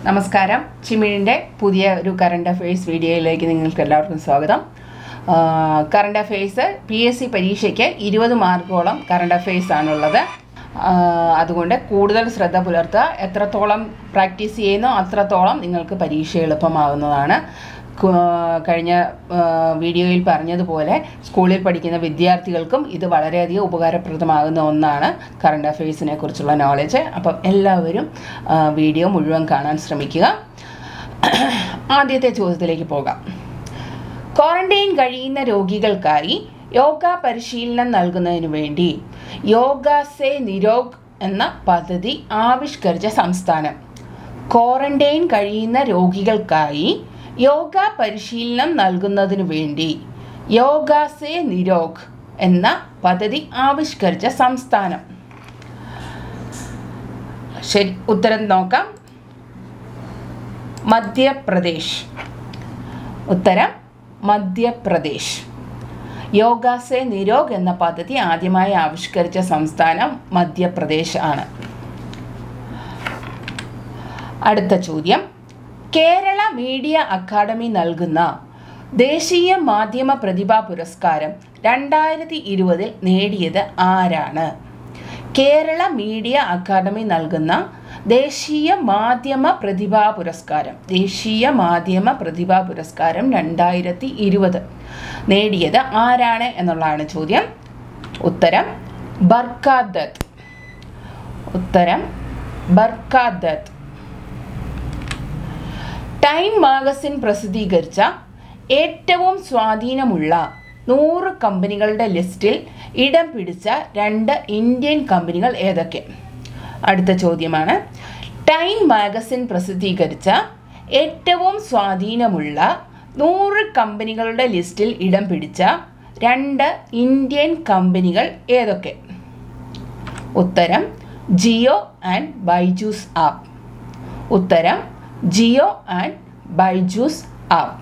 നമസ്കാരം ചിമിഴിൻ്റെ പുതിയ ഒരു കറണ്ട് അഫയേഴ്സ് വീഡിയോയിലേക്ക് നിങ്ങൾക്ക് എല്ലാവർക്കും സ്വാഗതം current affairs P S C പരീക്ഷയ്ക്ക് ഇരുപത് മാർക്കോളം കറണ്ട് അഫയേഴ്സ് ആണുള്ളത് ആ, അതുകൊണ്ട് കൂടുതൽ ശ്രദ്ധ പുലർത്തുക എത്രത്തോളം പ്രാക്ടീസ് ചെയ്യുന്നോ അത്രത്തോളം നിങ്ങൾക്ക് പരീക്ഷ എളുപ്പമാവുന്നതാണ് കു- കഴിഞ്ഞ ആ, വീഡിയോയിൽ പറഞ്ഞതുപോലെ സ്കൂളിൽ പഠിക്കുന്ന വിദ്യാർത്ഥികൾക്കും ഇത് വളരെയധികം ഉപകാരപ്രദമാകുന്ന ഒന്നാണ് കറണ്ട് അഫയേഴ്സിനെ കുറിച്ചുള്ള നോളജ് അപ്പം എല്ലാവരും ആ, വീഡിയോ മുഴുവൻ കാണാൻ ശ്രമിക്കുക ആദ്യത്തെ ചോദ്യത്തിലേക്ക് പോകാം ക്വാറന്റൈൻ കഴിയുന്ന രോഗികൾക്കായി യോഗ പരിശീലനം നൽകുന്നതിന് വേണ്ടി യോഗ സേ നിരോഗ് എന്ന പദ്ധതി ആവിഷ്കരിച്ച സംസ്ഥാനം ക്വാറന്റൈൻ കഴിയുന്ന രോഗികൾക്കായി യോഗ പരിശീലനം നൽകുന്നതിന് വേണ്ടി യോഗ സേ നിരോഗ് എന്ന പദ്ധതി ആവിഷ്കരിച്ച സംസ്ഥാനം ശരി ഉത്തരം നോക്കാം മധ്യപ്രദേശ് ഉത്തരം മധ്യപ്രദേശ് യോഗ സേ നിരോഗ് എന്ന പദ്ധതി ആദ്യമായി ആവിഷ്കരിച്ച സംസ്ഥാനം മധ്യപ്രദേശ് ആണ് അടുത്ത ചോദ്യം കേരള മീഡിയ അക്കാദമി നൽകുന്ന ദേശീയ മാധ്യമ പ്രതിഭാ പുരസ്കാരം രണ്ടായിരത്തി ഇരുപതിൽ നേടിയത് ആരാണ് കേരള മീഡിയ അക്കാദമി നൽകുന്ന ദേശീയ മാധ്യമ പ്രതിഭാ പുരസ്കാരം ദേശീയ മാധ്യമ പ്രതിഭാ പുരസ്കാരം രണ്ടായിരത്തി ഇരുപത് നേടിയത് ആരാണ് എന്നുള്ളതാണ് ചോദ്യം ഉത്തരം ബർക്കാദത്ത് ഉത്തരം ബർക്കാദത്ത് ടൈം മാഗസിൻ പ്രസിദ്ധീകരിച്ച ഏറ്റവും സ്വാധീനമുള്ള നൂറ് കമ്പനികളുടെ ലിസ്റ്റിൽ ഇടം പിടിച്ച രണ്ട് ഇന്ത്യൻ കമ്പനികൾ ഏതൊക്കെ അടുത്ത ചോദ്യമാണ് ടൈം മാഗസിൻ പ്രസിദ്ധീകരിച്ച ഏറ്റവും സ്വാധീനമുള്ള നൂറ് കമ്പനികളുടെ ലിസ്റ്റിൽ ഇടം പിടിച്ച രണ്ട് ഇന്ത്യൻ കമ്പനികൾ ഏതൊക്കെ ഉത്തരം ജിയോ ആൻഡ് ബൈജൂസ് ആപ്പ് ഉത്തരം ജിയോ ആൻഡ് ബൈജൂസ് ആപ്പ്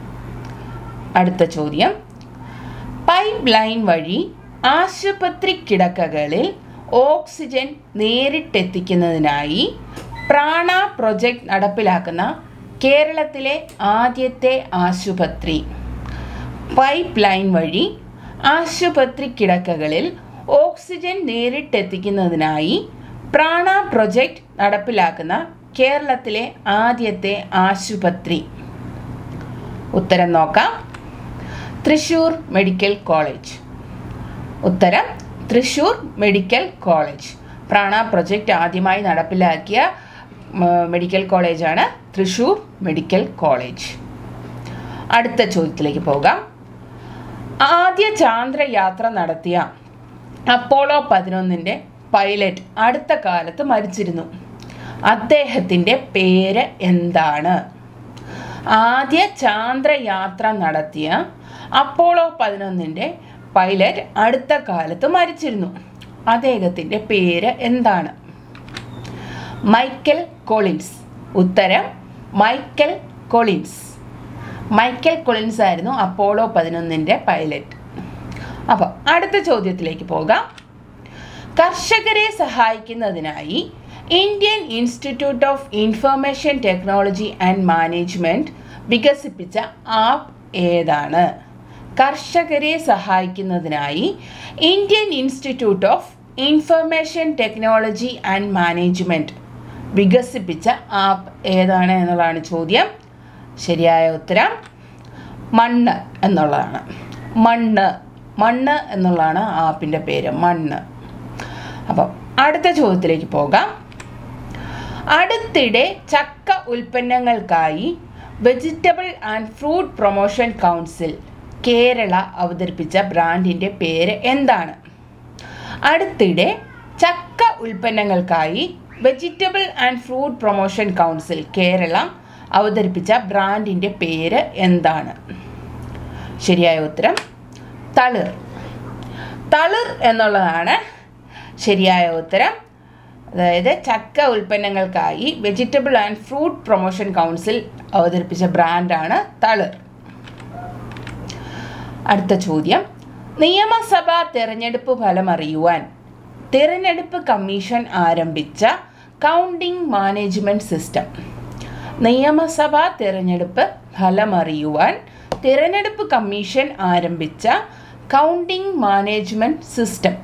അടുത്ത ചോദ്യം പൈപ്പ് ലൈൻ വഴി ആശുപത്രി കിടക്കകളിൽ ഓക്സിജൻ നേരിട്ടെത്തിക്കുന്നതിനായി പ്രാണ പ്രൊജക്ട് നടപ്പിലാക്കുന്ന കേരളത്തിലെ ആദ്യത്തെ ആശുപത്രി പൈപ്പ് ലൈൻ വഴി ആശുപത്രി കിടക്കകളിൽ ഓക്സിജൻ നേരിട്ടെത്തിക്കുന്നതിനായി പ്രാണ പ്രൊജക്ട് നടപ്പിലാക്കുന്ന കേരളത്തിലെ ആദ്യത്തെ ആശുപത്രി ഉത്തരം നോക്കാം തൃശൂർ മെഡിക്കൽ കോളേജ് ഉത്തരം Thrissur medical college Prana project ആദ്യമായി നടപ്പിലാക്കിയ ഉം, മെഡിക്കൽ കോളേജാണ് തൃശൂർ മെഡിക്കൽ കോളേജ് അടുത്ത ചോദ്യത്തിലേക്ക് പോകാം ആദ്യ ചാന്ദ്രയാത്ര നടത്തിയ അപ്പോളോ പതിനൊന്നിൻ്റെ പൈലറ്റ് അടുത്ത കാലത്ത് മരിച്ചിരുന്നു അദ്ദേഹത്തിൻ്റെ പേര് എന്താണ് ആദ്യ ചാന്ദ്രയാത്ര നടത്തിയ അപ്പോളോ പതിനൊന്നിൻ്റെ പൈലറ്റ് അടുത്ത കാലത്ത് മരിച്ചിരുന്നു അദ്ദേഹത്തിൻ്റെ പേര് എന്താണ് മൈക്കൽ കൊളിൻസ് ഉത്തരം മൈക്കൽ കൊളിൻസ് മൈക്കൽ കൊളിൻസ് ആയിരുന്നു അപ്പോളോ പതിനൊന്നിൻ്റെ പൈലറ്റ് അപ്പോൾ അടുത്ത ചോദ്യത്തിലേക്ക് പോകാം കർഷകരെ സഹായിക്കുന്നതിനായി Indian Institute of Information Technology and Management വികസിപ്പിച്ച ആപ്പ് ഏതാണ് കർഷകരെ സഹായിക്കുന്നതിനായി Indian Institute of Information Technology and Management വികസിപ്പിച്ച ആപ്പ് ഏതാണ് എന്നുള്ളതാണ് ചോദ്യം ശരിയായ ഉത്തരം മണ്ണ് എന്നുള്ളതാണ് മണ്ണ് മണ്ണ് എന്നുള്ളതാണ് ആപ്പിൻ്റെ പേര് മണ്ണ് അപ്പം അടുത്ത ചോദ്യത്തിലേക്ക് പോകാം അടുത്തിടെ ചക്ക ഉൽപ്പന്നങ്ങൾക്കായി vegetable and fruit promotion council Kerala അവതരിപ്പിച്ച ബ്രാൻഡിൻ്റെ പേര് എന്താണ് അടുത്തിടെ ചക്ക ഉൽപ്പന്നങ്ങൾക്കായി vegetable and fruit promotion council Kerala അവതരിപ്പിച്ച ബ്രാൻഡിൻ്റെ പേര് എന്താണ് ശരിയായ ഉത്തരം തളിർ തളിർ എന്നുള്ളതാണ് ശരിയായ ഉത്തരം അതായത് ചക്ക ഉൽപ്പന്നങ്ങൾക്കായി vegetable and fruit promotion council അവതരിപ്പിച്ച ബ്രാൻഡാണ് തളിർ അടുത്ത ചോദ്യം നിയമസഭാ തെരഞ്ഞെടുപ്പ് ഫലം അറിയുവാൻ തിരഞ്ഞെടുപ്പ് കമ്മീഷൻ ആരംഭിച്ച കൗണ്ടിംഗ് മാനേജ്മെൻറ്റ് സിസ്റ്റം നിയമസഭാ തിരഞ്ഞെടുപ്പ് ഫലമറിയുവാൻ തിരഞ്ഞെടുപ്പ് കമ്മീഷൻ ആരംഭിച്ച കൗണ്ടിംഗ് മാനേജ്മെൻറ്റ് സിസ്റ്റം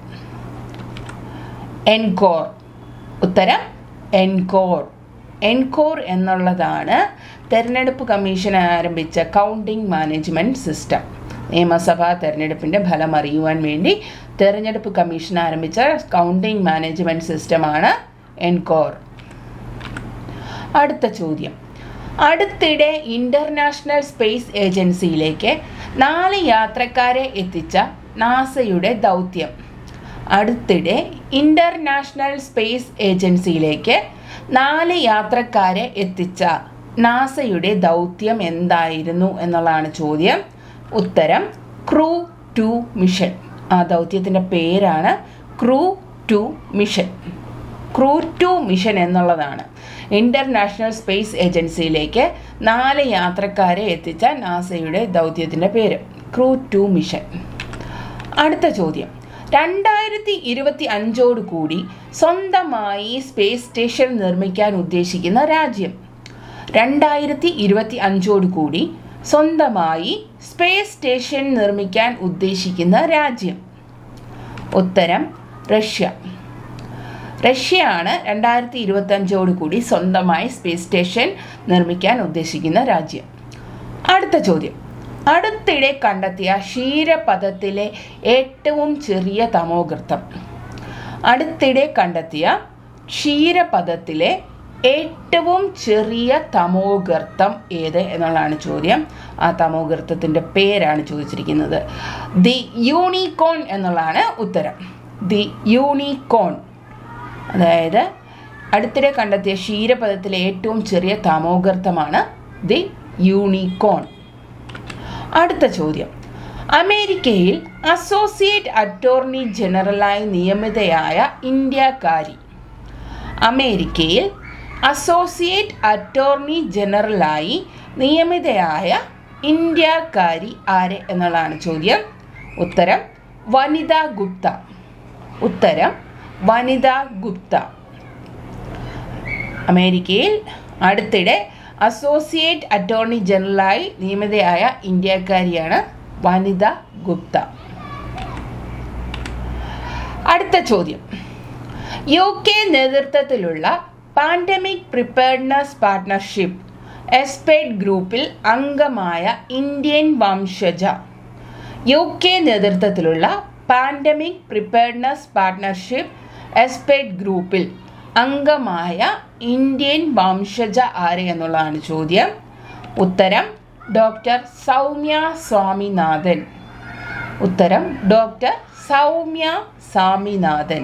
എൻകോർ ഉത്തരം എൻകോർ എൻകോർ എന്നുള്ളതാണ് തെരഞ്ഞെടുപ്പ് കമ്മീഷൻ ആരംഭിച്ച കൗണ്ടിംഗ് മാനേജ്മെൻറ്റ് സിസ്റ്റം നിയമസഭാ തെരഞ്ഞെടുപ്പിൻ്റെ ഫലം അറിയുവാൻ വേണ്ടി തെരഞ്ഞെടുപ്പ് കമ്മീഷൻ ആരംഭിച്ച കൗണ്ടിംഗ് മാനേജ്മെൻറ്റ് സിസ്റ്റമാണ് എൻകോർ അടുത്ത ചോദ്യം അടുത്തിടെ ഇൻ്റർനാഷണൽ സ്പേസ് ഏജൻസിയിലേക്ക് നാല് യാത്രക്കാരെ എത്തിച്ച നാസയുടെ ദൗത്യം അടുത്തിടെ ഇൻ്റർനാഷണൽ സ്പേസ് ഏജൻസിയിലേക്ക് നാല് യാത്രക്കാരെ എത്തിച്ച നാസയുടെ ദൗത്യം എന്തായിരുന്നു എന്നുള്ളതാണ് ചോദ്യം ഉത്തരം ക്രൂ ടു മിഷൻ ആ ദൗത്യത്തിൻ്റെ പേരാണ് crew two mission crew two mission എന്നുള്ളതാണ് ഇൻ്റർനാഷണൽ സ്പേസ് ഏജൻസിയിലേക്ക് നാല് യാത്രക്കാരെ എത്തിച്ച നാസയുടെ ദൗത്യത്തിൻ്റെ പേര് ക്രൂ ടു മിഷൻ അടുത്ത ചോദ്യം രണ്ടായിരത്തി ഇരുപത്തി അഞ്ചോട് കൂടി സ്വന്തമായി സ്പേസ് സ്റ്റേഷൻ നിർമ്മിക്കാൻ ഉദ്ദേശിക്കുന്ന രാജ്യം രണ്ടായിരത്തി ഇരുപത്തി അഞ്ചോട് കൂടി സ്വന്തമായി സ്പേസ് സ്റ്റേഷൻ നിർമ്മിക്കാൻ ഉദ്ദേശിക്കുന്ന രാജ്യം ഉത്തരം റഷ്യ റഷ്യയാണ് രണ്ടായിരത്തി ഇരുപത്തഞ്ചോട് കൂടി സ്വന്തമായി സ്പേസ് സ്റ്റേഷൻ നിർമ്മിക്കാൻ ഉദ്ദേശിക്കുന്ന രാജ്യം അടുത്ത ചോദ്യം അടുത്തിടെ കണ്ടെത്തിയ ക്ഷീരപഥത്തിലെ ഏറ്റവും ചെറിയ തമോഗർത്തം അടുത്തിടെ കണ്ടെത്തിയ ക്ഷീരപഥത്തിലെ ഏറ്റവും ചെറിയ തമോഗർത്തം ഏത് എന്നുള്ളതാണ് ചോദ്യം ആ തമോഗർത്തത്തിൻ്റെ പേരാണ് ചോദിച്ചിരിക്കുന്നത് ദി യൂണിക്കോൺ എന്നുള്ളതാണ് ഉത്തരം ദി യൂണിക്കോൺ അതായത് അടുത്തിടെ കണ്ടെത്തിയ ക്ഷീരപഥത്തിലെ ഏറ്റവും ചെറിയ തമോഗർത്തമാണ് ദി യൂണിക്കോൺ അടുത്ത ചോദ്യം അമേരിക്കയിൽ അസോസിയേറ്റ് അറ്റോർണി ജനറലായി നിയമിതയായ ഇന്ത്യക്കാരി അമേരിക്കയിൽ അസോസിയേറ്റ് അറ്റോർണി ജനറലായി നിയമിതയായ ഇന്ത്യക്കാരി ആര് എന്നുള്ളതാണ് ചോദ്യം ഉത്തരം വനിത ഗുപ്ത ഉത്തരം വനിത ഗുപ്ത അമേരിക്കയിൽ അടുത്തിടെ അസോസിയേറ്റ് അറ്റോർണി ജനറലായി നിയമിതയായ ഇന്ത്യക്കാരിയാണ് വനിത ഗുപ്ത അടുത്ത ചോദ്യം യു കെ നേതൃത്വത്തിലുള്ള പാൻഡമിക് പ്രിപ്പയർഡ്നസ് പാർട്ട്ണർഷിപ്പ് എസ്പെഡ് ഗ്രൂപ്പിൽ അംഗമായ ഇന്ത്യൻ വംശജ യു കെ നേതൃത്വത്തിലുള്ള പാൻഡമിക് പ്രിപ്പയർഡ്നസ് പാർട്ട്ണർഷിപ്പ് എസ്പെഡ് ഗ്രൂപ്പിൽ അംഗമായ ഇന്ത്യൻ വംശജ ആര് എന്നുള്ളതാണ് ചോദ്യം ഉത്തരം ഡോക്ടർ സൗമ്യ സ്വാമിനാഥൻ ഉത്തരം ഡോക്ടർ സൗമ്യ സ്വാമിനാഥൻ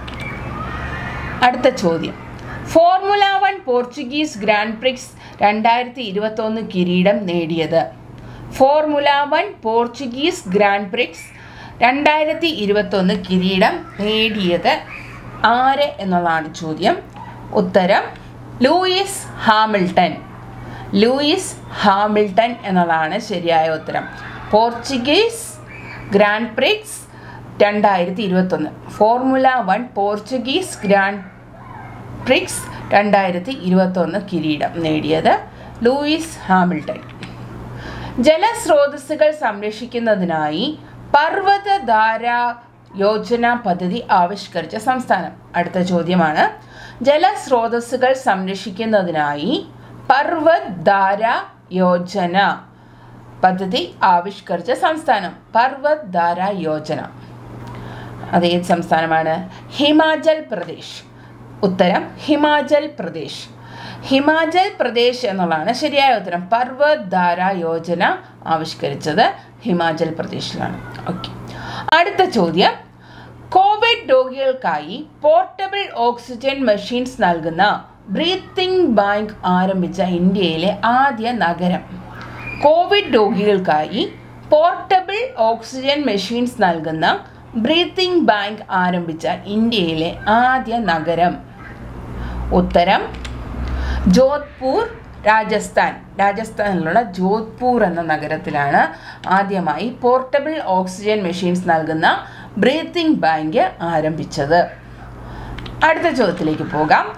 അടുത്ത ചോദ്യം Formula One Portuguese Grand Prix രണ്ടായിരത്തി ഇരുപത്തൊന്ന് കിരീടം നേടിയത് Formula One Portuguese Grand Prix രണ്ടായിരത്തി ഇരുപത്തൊന്ന് കിരീടം നേടിയത് ആര് എന്നുള്ളതാണ് ചോദ്യം ഉത്തരം ലൂയിസ് ഹാമിൽട്ടൺ ലൂയിസ് ഹാമിൽട്ടൺ എന്നുള്ളതാണ് ശരിയായ ഉത്തരം പോർച്ചുഗീസ് ഗ്രാൻഡ് പ്രിക്സ് രണ്ടായിരത്തി ഇരുപത്തൊന്ന് Formula One Portuguese Grand Prix രണ്ടായിരത്തി ഇരുപത്തൊന്ന് കിരീടം നേടിയത് ലൂയിസ് ഹാമിൽട്ടൺ ജലസ്രോതസ്സുകൾ സംരക്ഷിക്കുന്നതിനായി പർവ്വതധാര യോജന പദ്ധതി ആവിഷ്കരിച്ച സംസ്ഥാനം അടുത്ത ചോദ്യമാണ് ജലസ്രോതസ്സുകൾ സംരക്ഷിക്കുന്നതിനായി പർവ്വതധാര യോജന പദ്ധതി ആവിഷ്കരിച്ച സംസ്ഥാനം പർവ്വതധാര യോജന അത് ഏത് സംസ്ഥാനമാണ് ഹിമാചൽ പ്രദേശ് ഉത്തരം ഹിമാചൽ പ്രദേശ് ഹിമാചൽ പ്രദേശ് എന്നുള്ളതാണ് ശരിയായ ഉത്തരം പർവ്വതധാര യോജന ആവിഷ്കരിച്ചത് ഹിമാചൽ പ്രദേശിലാണ് ഓക്കെ അടുത്ത ചോദ്യം കോവിഡ് രോഗികൾക്കായി പോർട്ടബിൾ ഓക്സിജൻ മെഷീൻസ് നൽകുന്ന ബ്രീത്തിങ് ബാങ്ക് ആരംഭിച്ച ഇന്ത്യയിലെ ആദ്യ നഗരം കോവിഡ് രോഗികൾക്കായി പോർട്ടബിൾ ഓക്സിജൻ മെഷീൻസ് നൽകുന്ന ബ്രീത്തിങ് ബാങ്ക് ആരംഭിച്ച ഇന്ത്യയിലെ ആദ്യ നഗരം ഉത്തരം ജോധ്പൂർ രാജസ്ഥാൻ രാജസ്ഥാനിലുള്ള ജോധ്പൂർ എന്ന നഗരത്തിലാണ് ആദ്യമായി പോർട്ടബിൾ ഓക്സിജൻ മെഷീൻസ് നൽകുന്ന ബ്രീത്തിങ് ബാങ്ക് ആരംഭിച്ചത് അടുത്ത ചോദ്യത്തിലേക്ക് പോകാം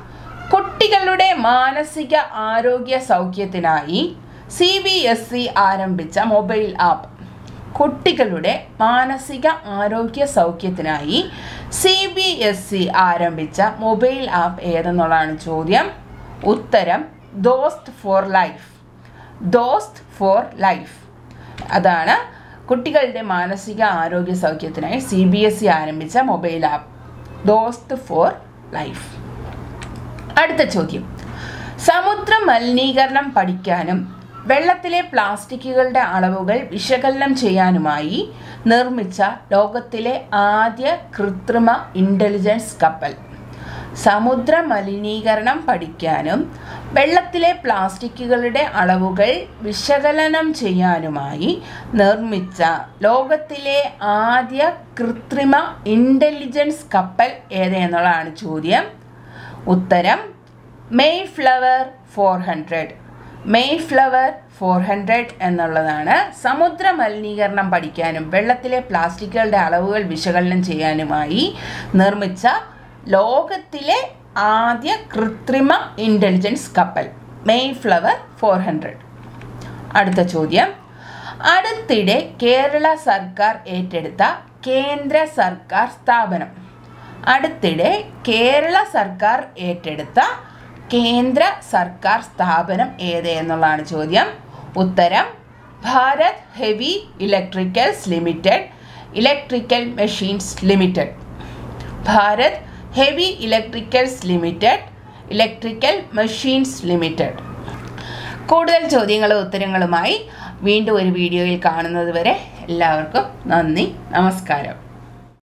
കുട്ടികളുടെ മാനസിക ആരോഗ്യ സൗഖ്യത്തിനായി സി ബി എസ് ഇ ആരംഭിച്ച മൊബൈൽ ആപ്പ് കുട്ടികളുടെ മാനസിക ആരോഗ്യ സൗഖ്യത്തിനായി സി ബി എസ് ഇ ആരംഭിച്ച മൊബൈൽ ആപ്പ് ഏതെന്നുള്ളതാണ് ചോദ്യം ഉത്തരം Dost for life Dost for life അതാണ് കുട്ടികളുടെ മാനസിക ആരോഗ്യ സൗഖ്യത്തിനായി സി ബി എസ് ഇ ആരംഭിച്ച mobile app Dost for life അടുത്ത ചോദ്യം സമുദ്ര മലിനീകരണം പഠിക്കാനും വെള്ളത്തിലെ പ്ലാസ്റ്റിക്കുകളുടെ അളവുകൾ വിശകലനം ചെയ്യാനുമായി നിർമ്മിച്ച ലോകത്തിലെ ആദ്യ കൃത്രിമ ഇൻ്റലിജൻസ് കപ്പൽ സമുദ്ര മലിനീകരണം പഠിക്കാനും വെള്ളത്തിലെ പ്ലാസ്റ്റിക്കുകളുടെ അളവുകൾ വിശകലനം ചെയ്യാനുമായി നിർമ്മിച്ച ലോകത്തിലെ ആദ്യ കൃത്രിമ ഇൻ്റലിജൻസ് കപ്പൽ ഏതെന്നുള്ളതാണ് ചോദ്യം ഉത്തരം Mayflower four hundred Mayflower four hundred എന്നുള്ളതാണ് സമുദ്ര മലിനീകരണം പഠിക്കാനും വെള്ളത്തിലെ പ്ലാസ്റ്റിക്കുകളുടെ അളവുകൾ വിശകലനം ചെയ്യാനുമായി നിർമ്മിച്ച ലോകത്തിലെ ആദ്യ കൃത്രിമ ഇൻ്റലിജൻസ് കപ്പൽ മെയ് ഫ്ലവർ ഫോർ ഹൺഡ്രഡ് അടുത്ത ചോദ്യം അടുത്തിടെ കേരള സർക്കാർ ഏറ്റെടുത്ത കേന്ദ്ര സർക്കാർ സ്ഥാപനം അടുത്തിടെ കേരള സർക്കാർ ഏറ്റെടുത്ത കേന്ദ്ര സർക്കാർ സ്ഥാപനം ഏത് എന്നുള്ളതാണ് ചോദ്യം ഉത്തരം Bharat heavy electricals limited electrical machines limited Bharat heavy electricals limited electrical machines limited കൂടുതൽ ചോദ്യങ്ങളും ഉത്തരങ്ങളുമായി വീണ്ടും ഒരു വീഡിയോയിൽ കാണുന്നത് വരെ എല്ലാവർക്കും നന്ദി നമസ്കാരം